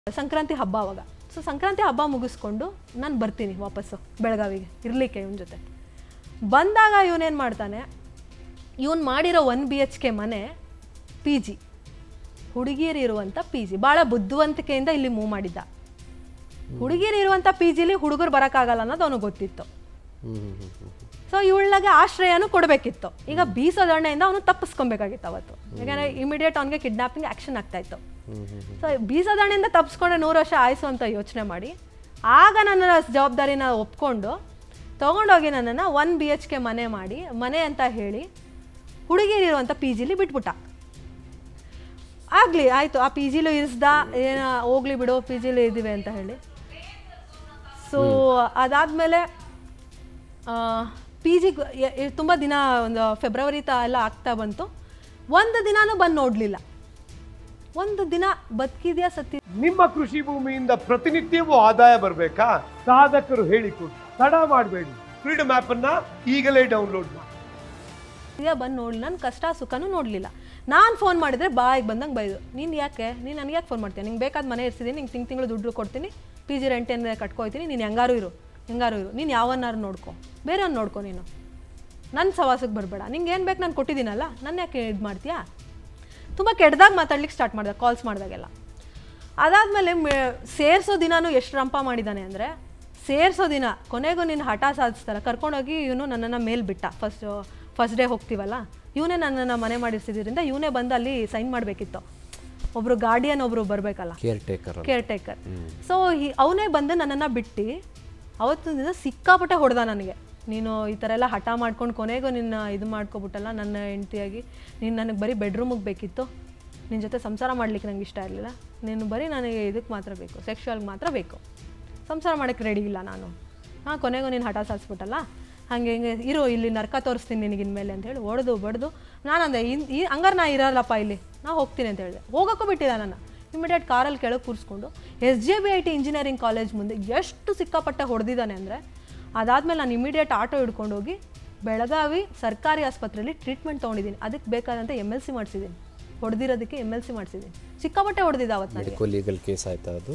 ಸಂಕ್ರಾಂತಿ ಹಬ್ಬ ಅವಾಗ ಸೊ ಸಂಕ್ರಾಂತಿ ಹಬ್ಬ ಮುಗಿಸ್ಕೊಂಡು ನಾನು ಬರ್ತೀನಿ ವಾಪಸ್ಸು ಬೆಳಗಾವಿಗೆ ಇರಲಿಕ್ಕೆ ಇವನ ಜೊತೆ ಬಂದಾಗ ಇವನೇನು ಮಾಡ್ತಾನೆ ಇವನು ಮಾಡಿರೋ ಒನ್ ಬಿ ಎಚ್ ಕೆ ಮನೆ ಪಿ ಜಿ ಹುಡುಗಿಯರು ಇರುವಂಥ ಪಿ ಜಿ ಭಾಳ ಬುದ್ಧಿವಂತಿಕೆಯಿಂದ ಇಲ್ಲಿ ಮೂವ್ ಮಾಡಿದ್ದ ಹುಡುಗಿಯರು ಇರುವಂಥ ಪಿ ಜಿಲಿ ಹುಡುಗರು ಬರೋಕ್ಕಾಗಲ್ಲ ಅನ್ನೋದು ಅವನಿಗೆ ಗೊತ್ತಿತ್ತು ಸೊ ಇವಳಿಗೆ ಆಶ್ರಯನೂ ಕೊಡಬೇಕಿತ್ತು ಈಗ ಬೀಸೋದಣ್ಣೆಯಿಂದ ಅವನು ತಪ್ಪಿಸ್ಕೊಬೇಕಾಗಿತ್ತು ಅವತ್ತು ಯಾಕಂದರೆ ಇಮಿಡಿಯೇಟ್ ಅವನಿಗೆ ಕಿಡ್ನಾಪಿಂಗ್ ಆ್ಯಕ್ಷನ್ ಆಗ್ತಾಯಿತ್ತು ಸೊ ಬೀಸೋದಣ್ಣೆಯಿಂದ ತಪ್ಪಿಸ್ಕೊಂಡ್ರೆ ನೂರು ವರ್ಷ ಆಯಿಸು ಅಂತ ಯೋಚನೆ ಮಾಡಿ ಆಗ ನನ್ನ ಜವಾಬ್ದಾರಿನ ಒಪ್ಕೊಂಡು ತೊಗೊಂಡೋಗಿ ನನ್ನನ್ನು ಒನ್ ಬಿ ಎಚ್ ಕೆ ಮನೆ ಮಾಡಿ ಮನೆ ಅಂತ ಹೇಳಿ ಹುಡುಗಿಯರಿರುವಂಥ ಪಿ ಜಿಲಿ ಬಿಟ್ಬಿಟ್ಟ ಆಗಲಿ ಆಯಿತು ಆ ಪಿ ಜಿಲು ಇರಿಸ್ದ ಏನ ಹೋಗ್ಲಿ ಬಿಡು ಪಿ ಜಿಲು ಇದ್ದೀವಿ ಅಂತ ಹೇಳಿ ಸೊ ಅದಾದಮೇಲೆ ಪಿ ಜಿ ತುಂಬ ದಿನ ಒಂದು ಫೆಬ್ರವರಿ ತ ಎಲ್ಲ ಆಗ್ತಾ ಬಂತು ಒಂದು ದಿನಾನೂ ಬಂದು ನೋಡಲಿಲ್ಲ ಒಂದು ದಿನ ಬದುಕಿದ್ಯಾ ಸತ್ತಿ ನಿಮ್ಮ ಕೃಷಿ ಭೂಮಿಯಿಂದ ಪ್ರತಿನಿತ್ಯವೂ ಆದಾಯ ಬರಬೇಕಾ ಸಾಧಕರು ಹೇಳಿಕೊಡಿ ತಡ ಮಾಡಬೇಡಿ ಫ್ರೀಡಮ್ ಆಪ್ ಅನ್ನ ಈಗಲೇ ಡೌನ್ಲೋಡ್ ಮಾಡಿ ಇದೆಯಾ ಬಂದು ನೋಡಲಿ ನನ್ನ ಕಷ್ಟ ಸುಖನೂ ನೋಡಲಿಲ್ಲ ನಾನು ಫೋನ್ ಮಾಡಿದರೆ ಬಾಯಿಗೆ ಬಂದಂಗೆ ಬೈದು ನೀನು ಯಾಕೆ ನೀನು ನನಗೆ ಯಾಕೆ ಫೋನ್ ಮಾಡ್ತೀನಿ ನಿಂಗೆ ಬೇಕಾದ ಮನೆ ಇರ್ಸಿದ್ದೀನಿ ನಿಂಗೆ ತಿಂಗ್ ತಿಂಗಳು ದುಡ್ಡು ಕೊಡ್ತೀನಿ ಪಿ ಜಿ ರೆಂಟ್ ಏನಾರ ಕಟ್ಕೊಯ್ತೀನಿ ನೀನು ಹೆಂಗಾರು ಇರು ಹೆಂಗಾರು ಇರು ನೀನು ಯಾವನ್ನಾರು ನೋಡ್ಕೊ ಬೇರೆಯವ್ನು ನೋಡ್ಕೊ ನೀನು ನನ್ನ ಸವಾಸಕ್ಕೆ ಬರಬೇಡ ನಿಂಗೆ ಏನು ಬೇಕು ನಾನು ಕೊಟ್ಟಿದ್ದೀನಲ್ಲ ನನ್ನ ಯಾಕೆ ಇದು ಮಾಡ್ತೀಯಾ ತುಂಬ ಕೆಟ್ಟದಾಗ ಮಾತಾಡ್ಲಿಕ್ಕೆ ಸ್ಟಾರ್ಟ್ ಮಾಡಿದೆ ಕಾಲ್ಸ್ ಮಾಡಿದಾಗೆಲ್ಲ ಅದಾದಮೇಲೆ ಸೇರಿಸೋ ದಿನಾನು ಎಷ್ಟು ರಂಪ ಮಾಡಿದ್ದಾನೆ ಅಂದರೆ ಸೇರಿಸೋ ದಿನ ಕೊನೆಗೂ ನೀನು ಹಠ ಸಾಧಿಸ್ತಾರ ಕರ್ಕೊಂಡೋಗಿ ಇವನು ನನ್ನನ್ನು ಮೇಲ್ ಬಿಟ್ಟ ಫಸ್ಟ್ ಫಸ್ಟ್ ಡೇ ಹೋಗ್ತೀವಲ್ಲ ಇವನೇ ನನ್ನನ್ನು ಮನೆ ಮಾಡಿಸಿದ್ರಿಂದ ಇವನೇ ಬಂದು ಅಲ್ಲಿ ಸೈನ್ ಮಾಡಬೇಕಿತ್ತು ಒಬ್ಬರು ಗಾರ್ಡಿಯನ್ ಒಬ್ಬರು ಬರಬೇಕಲ್ಲ caretaker caretaker so ಅವನೇ ಬಂದು ನನ್ನನ್ನು ಬಿಟ್ಟು ಅವತ್ತಿನ ದಿನ ಸಿಕ್ಕಾಪಟ್ಟೆ ಹೊಡೆದ ನನಗೆ ನೀನು ಈ ಥರ ಎಲ್ಲ ಹಠ ಮಾಡ್ಕೊಂಡು ಕೊನೆಗೂ ನಿನ್ನ ಇದು ಮಾಡ್ಕೊಬಿಟ್ಟಲ್ಲ ನನ್ನ ಹೆಂಡ್ತಿಯಾಗಿ ನೀನು ನನಗೆ ಬರೀ ಬೆಡ್ರೂಮಿಗೆ ಬೇಕಿತ್ತು ನಿನ್ನ ಜೊತೆ ಸಂಸಾರ ಮಾಡ್ಲಿಕ್ಕೆ ನಂಗೆ ಇಷ್ಟ ಇರಲಿಲ್ಲ ನೀನು ಬರೀ ನನಗೆ ಇದಕ್ಕೆ ಮಾತ್ರ ಬೇಕು ಸೆಕ್ಷುವಲ್ಗೆ ಮಾತ್ರ ಬೇಕು ಸಂಸಾರ ಮಾಡೋಕ್ಕೆ ರೆಡಿ ಇಲ್ಲ ನಾನು ಹಾಂ ಕೊನೆಗೂ ನೀನು ಹಠ ಸಾಧಿಸ್ಬಿಟ್ಟಲ್ಲ ಹಾಗೆ ಹಿಂಗೆ ಇರು ಇಲ್ಲಿ ನರ್ಕ ತೋರಿಸ್ತೀನಿ ನಿನಗೆ ಇನ್ಮೇಲೆ ಅಂತ ಹೇಳಿ ಹೊಡೆದು ಬಡ್ದು ನಾನು ಅಂದೆ ಇನ್ ಈ ಹಂಗಾರೆ ನಾ ಇರಲ್ಲಪ್ಪ ಇಲ್ಲಿ ನಾ ಹೋಗ್ತೀನಿ ಅಂತ ಹೇಳಿದೆ ಹೋಗೋಕ್ಕೂ ಬಿಟ್ಟಿಲ್ಲ ನನ್ನ ಇಮಿಡಿಯೇಟ್ ಕಾರಲ್ಲಿ ಕೆಳಗೆ ಕೂರಿಸ್ಕೊಂಡು S J B I T engineering college ಮುಂದೆ ಎಷ್ಟು ಸಿಕ್ಕಾಪಟ್ಟೆ ಹೊಡೆದಿದ್ದಾನೆ ಅಂದರೆ ಅದಾದಮೇಲೆ ನಾನು ಇಮಿಡಿಯೇಟ್ ಆಟೋ ಹಿಡ್ಕೊಂಡು ಹೋಗಿ ಬೆಳಗಾವಿ ಸರ್ಕಾರಿ ಆಸ್ಪತ್ರೆಯಲ್ಲಿ ಟ್ರೀಟ್ಮೆಂಟ್ ತೊಗೊಂಡಿದ್ದೀನಿ ಅದಕ್ಕೆ ಬೇಕಾದಂತೆ ಎಮ್ ಎಲ್ ಸಿ ಮಾಡಿಸಿದ್ದೀನಿ ಹೊಡೆದಿರೋದಕ್ಕೆ ಎಮ್ ಎಲ್ ಸಿ ಮಾಡಿಸಿದ್ದೀನಿ ಸಿಕ್ಕಾಪಟ್ಟೆ ಹೊಡೆದಿದ್ದ ಅವತ್ತು ನನಗೆ ಮೆಡಿಕಲ್ ಲೀಗಲ್ ಕೇಸ್ ಆಯ್ತಾ ಅದು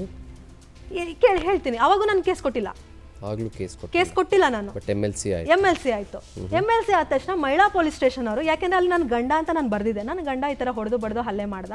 ಕೇಳಿ ಹೇಳ್ತೀನಿ ಅವಾಗೂ ನಾನು ಕೇಸ್ ಕೊಟ್ಟಿಲ್ಲ ಆಗ್ಲೂ ಕೇಸ್ ಕೊಟ್ಟು ಕೇಸ್ ಕೊಟ್ಟಿಲ್ಲ ನಾನು ಬಟ್ ಎಮ್ ಎಲ್ ಸಿ ಆಯ್ತು ಎಮ್ ಎಲ್ ಸಿ ಆಯಿತು ಎಮ್ ಎಲ್ ಸಿ ಆದ ತಕ್ಷಣ ಮಹಿಳಾ ಪೊಲೀಸ್ ಸ್ಟೇಷನ್ ಅವರು ಯಾಕೆಂದರೆ ಅಲ್ಲಿ ನನ್ನ ಗಂಡ ಅಂತ ನಾನು ಬರೆದಿದ್ದೆ ನನ್ನ ಗಂಡ ಈ ಥರ ಹೊಡೆದು ಬಡ್ದು ಹಲ್ಲೆ ಮಾಡ್ದ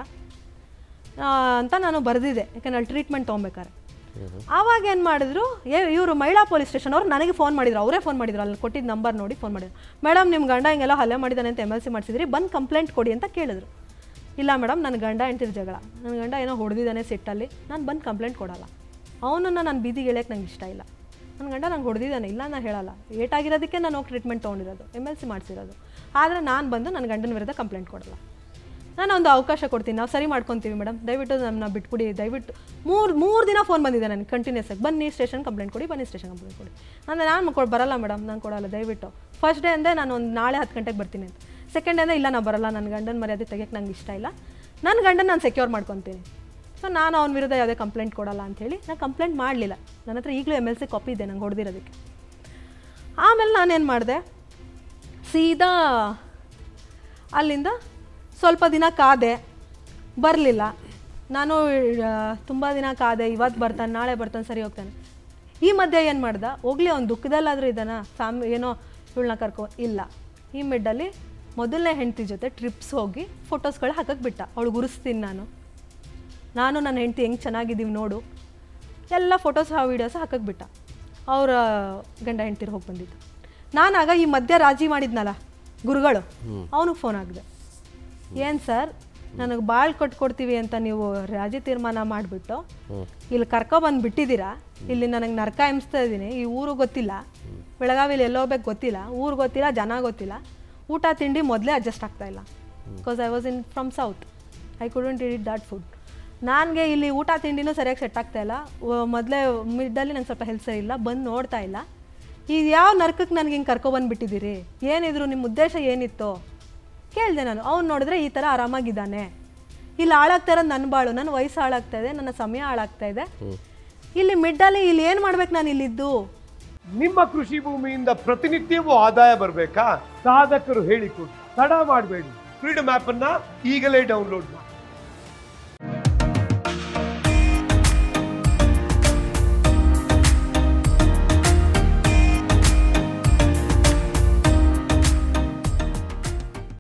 ಆ, ಅಂತ ನಾನು ಬರೆದಿದ್ದೆ ಯಾಕೆಂದ್ರೆ ಅಲ್ಲಿ ಟ್ರೀಟ್ಮೆಂಟ್ ತೊಗೊಬೇಕಾರೆ ಆವಾಗ ಏನು ಮಾಡಿದ್ರು ಇವರು ಮಹಿಳಾ ಪೊಲೀಸ್ ಸ್ಟೇಷನ್ ಅವ್ರು ನನಗೆ ಫೋನ್ ಮಾಡಿದ್ರು ಅವರೇ ಫೋನ್ ಮಾಡಿದ್ರು ಅಲ್ಲಿ ಕೊಟ್ಟಿದ್ದ ನಂಬರ್ ನೋಡಿ ಫೋನ್ ಮಾಡಿದ್ರು ಮೇಡಮ್ ನಿಮ್ಮ ಗಂಡ ಹಿಂಗೆಲ್ಲ ಹಲ್ಲೆ ಮಾಡಿದ್ದಾನೆ ಅಂತ ಎಮ್ ಎಲ್ ಸಿ ಮಾಡಿಸಿದ್ರಿ ಬಂದು ಕಂಪ್ಲೇಂಟ್ ಕೊಡಿ ಅಂತ ಕೇಳಿದ್ರು ಇಲ್ಲ ಮೇಡಮ್ ನನ್ನ ಗಂಡ ಹೆಂಡ್ತಿರ್ ಜಗಳ ನನ್ನ ಗಂಡ ಏನೋ ಹೊಡೆದಿದ್ದಾನೆ ಸಿಟ್ಟಲ್ಲಿ ನಾನು ಬಂದು ಕಂಪ್ಲೇಂಟ್ ಕೊಡಲ್ಲ ಅವನನ್ನು ನಾನು ಬೀದಿಗೆ ಇಳಿಯೋಕ್ಕೆ ನಂಗೆ ಇಷ್ಟ ಇಲ್ಲ ನನ್ನ ಗಂಡ ನಂಗೆ ಹೊಡೆದಿದ್ದಾನೆ ಇಲ್ಲ ನಾನು ಹೇಳಲ್ಲ ಏಟಾಗಿರೋದಕ್ಕೆ ನಾನು ಹೋಗಿ ಟ್ರೀಟ್ಮೆಂಟ್ ತೊಗೊಂಡಿರೋದು ಎಮ್ ಎಲ್ ಸಿ ಮಾಡಿಸಿರೋದು ಆದರೆ ನಾನು ಬಂದು ನನ್ನ ಗಂಡನ ವಿರುದ್ಧ ಕಂಪ್ಲೇಂಟ್ ಕೊಡಲ್ಲ ನಾನು ಒಂದು ಅವಕಾಶ ಕೊಡ್ತೀನಿ ನಾವು ಸರಿ ಮಾಡ್ಕೊತೀವಿ ಮೇಡಮ್ ದಯವಿಟ್ಟು ನಮ್ಮನ್ನ ಬಿಟ್ಬಿಡಿ ದಯವಿಟ್ಟು ಮೂರು ಮೂರು ದಿನ ಫೋನ್ ಬಂದಿದೆ ನನಗೆ ಕಂಟಿನ್ಯೂಸ್ ಆಗಿ ಬನ್ನಿ ಸ್ಟೇಷನ್ ಕಂಪ್ಲೇಂಟ್ ಕೊಡಿ ಬನ್ನಿ ಸ್ಟೇಷನ್ ಕಂಪ್ಲೇಂಟ್ ಕೊಡಿ ನಾನು ನಾನು ಕೊಡ್ ಬರಲ್ಲ ಮೇಡಮ್ ನಾನು ಕೊಡಲ್ಲ ದಯವಿಟ್ಟು ಫಸ್ಟ್ ಡೇ ಅಂದೆ ನಾನು ಒಂದು ನಾಳೆ ಹತ್ತು ಗಂಟೆಗೆ ಬರ್ತೀನಿ ಅಂತ ಸೆಕೆಂಡ್ ಡೇ ಇಲ್ಲ ನಾನು ಬರಲ್ಲ ನನ್ನ ಗಂಡನ ಮರ್ಯಾದೆ ತೆಗಿಯೋಕ್ಕೆ ನಂಗೆ ಇಷ್ಟ ಇಲ್ಲ ನನ್ನ ಗಂಡನ ನಾನು ಸೆಕ್ಯೂರ್ ಮಾಡ್ಕೊತೀನಿ ಸೊ ನಾನು ಅವನ ವಿರುದ್ಧ ಯಾವುದೇ ಕಂಪ್ಲೇಂಟ್ ಕೊಡಲ್ಲ ಅಂಥೇಳಿ ನಾನು ಕಂಪ್ಲೇಂಟ್ ಮಾಡಲಿಲ್ಲ ನನ್ನ ಹತ್ರ ಈಗಲೂ ಎಮ್ ಎಲ್ ಸಿ ಕಾಪಿ ಇದೆ ನಂಗೆ ಹೊಡೆದಿರೋದಕ್ಕೆ ಆಮೇಲೆ ನಾನೇನು ಮಾಡಿದೆ ಸೀದಾ ಅಲ್ಲಿಂದ ಸ್ವಲ್ಪ ದಿನ ಕಾದೆ ಬರಲಿಲ್ಲ ನಾನು ತುಂಬ ದಿನ ಕಾದೆ ಇವತ್ತು ಬರ್ತಾನೆ ನಾಳೆ ಬರ್ತಾನೆ ಸರಿ ಹೋಗ್ತಾನೆ ಈ ಮಧ್ಯೆ ಏನು ಮಾಡ್ದ ಹೋಗ್ಲಿ ಅವ್ನು ದುಃಖದಲ್ಲಾದರೂ ಇದ್ದಾನ ಫ್ಯಾಮ್ ಏನೋ ಇವಳನ್ನ ಕರ್ಕೊ ಇಲ್ಲ ಈ ಮಿಡ್ಡಲ್ಲಿ ಮೊದಲನೇ ಹೆಂಡತಿ ಜೊತೆ ಟ್ರಿಪ್ಸ್ ಹೋಗಿ ಫೋಟೋಸ್ಗಳು ಹಾಕಕ್ಕೆ ಬಿಟ್ಟ ಅವಳು ಉರಿಸ್ತೀನಿ ನಾನು ನಾನು ನನ್ನ ಹೆಂಡತಿ ಹೆಂಗೆ ಚೆನ್ನಾಗಿದ್ದೀವಿ ನೋಡು ಎಲ್ಲ ಫೋಟೋಸ್ ಆ ವೀಡಿಯೋಸ್ ಹಾಕಕ್ಕೆ ಬಿಟ್ಟ ಅವರ ಗಂಡ ಹೆಂಡ್ತಿರು ಹೋಗಿ ಬಂದಿದ್ದು ನಾನಾಗ ಈ ಮಧ್ಯ ರಾಜಿ ಮಾಡಿದ್ನಲ್ಲ ಗುರುಗಳು ಅವನಿಗೆ ಫೋನ್ ಆಗಿದೆ ಏನು ಸರ್ ನನಗೆ ಬಾಳ್ ಕೊಟ್ಕೊಡ್ತೀವಿ ಅಂತ ನೀವು ರಾಜಿ ತೀರ್ಮಾನ ಮಾಡಿಬಿಟ್ಟು ಇಲ್ಲಿ ಕರ್ಕೊಬಂದು ಬಿಟ್ಟಿದ್ದೀರಾ ಇಲ್ಲಿ ನನಗೆ ನರ್ಕ ಹಿಂಸ್ತಾ ಇದ್ದೀನಿ ಈ ಊರು ಗೊತ್ತಿಲ್ಲ ಬೆಳಗಾವಿಲಿ ಎಲ್ಲೋಗ್ಬೇಕು ಗೊತ್ತಿಲ್ಲ ಊರು ಗೊತ್ತಿಲ್ಲ ಜನ ಗೊತ್ತಿಲ್ಲ ಊಟ ತಿಂಡಿ ಮೊದಲೇ ಅಡ್ಜಸ್ಟ್ ಆಗ್ತಾ ಇಲ್ಲ because I was in from south I couldn't it that food ನನಗೆ ಇಲ್ಲಿ ಊಟ ತಿಂಡಿನೂ ಸರಿಯಾಗಿ ಸೆಟ್ ಆಗ್ತಾ ಇಲ್ಲ ಮೊದಲೇ ಮಿಡ್ಡಲ್ಲಿ ನಂಗೆ ಸ್ವಲ್ಪ ಹೆಲ್ತ್ ಸರಿ ಇಲ್ಲ ಬಂದು ನೋಡ್ತಾ ಇಲ್ಲ ಈಗ ಯಾವ ನರ್ಕಕ್ಕೆ ನನಗೆ ಹಿಂಗೆ ಕರ್ಕೊಬಂದ್ಬಿಟ್ಟಿದ್ದೀರಿ ಏನಿದ್ರು ನಿಮ್ಮ ಉದ್ದೇಶ ಏನಿತ್ತು ಕೇಳಿದೆ ನಾನು ಅವ್ನು ನೋಡಿದ್ರೆ ಈ ಥರ ಆರಾಮಾಗಿದ್ದಾನೆ ಇಲ್ಲಿ ಹಾಳಾಗ್ತಾ ಇರೋದು ನನ್ನ ಬಾಳು ನನ್ನ ವಯಸ್ಸು ಹಾಳಾಗ್ತಾ ಇದೆ ನನ್ನ ಸಮಯ ಹಾಳಾಗ್ತಾ ಇದೆ ಇಲ್ಲಿ ಮಿಡ್ಡಲ್ಲಿ ಇಲ್ಲಿ ಏನು ಮಾಡ್ಬೇಕು ನಾನು ಇಲ್ಲಿದ್ದು ನಿಮ್ಮ ಕೃಷಿ ಭೂಮಿಯಿಂದ ಪ್ರತಿನಿತ್ಯವೂ ಆದಾಯ ಬರಬೇಕಾ ಸಾಧಕರು ಹೇಳಿಕೊಡಿ ತಡ ಮಾಡಬೇಡಿ ಫ್ರೀಡಮ್ ಆಪ್ ಅನ್ನ ಈಗಲೇ ಡೌನ್ಲೋಡ್ ಮಾಡಿ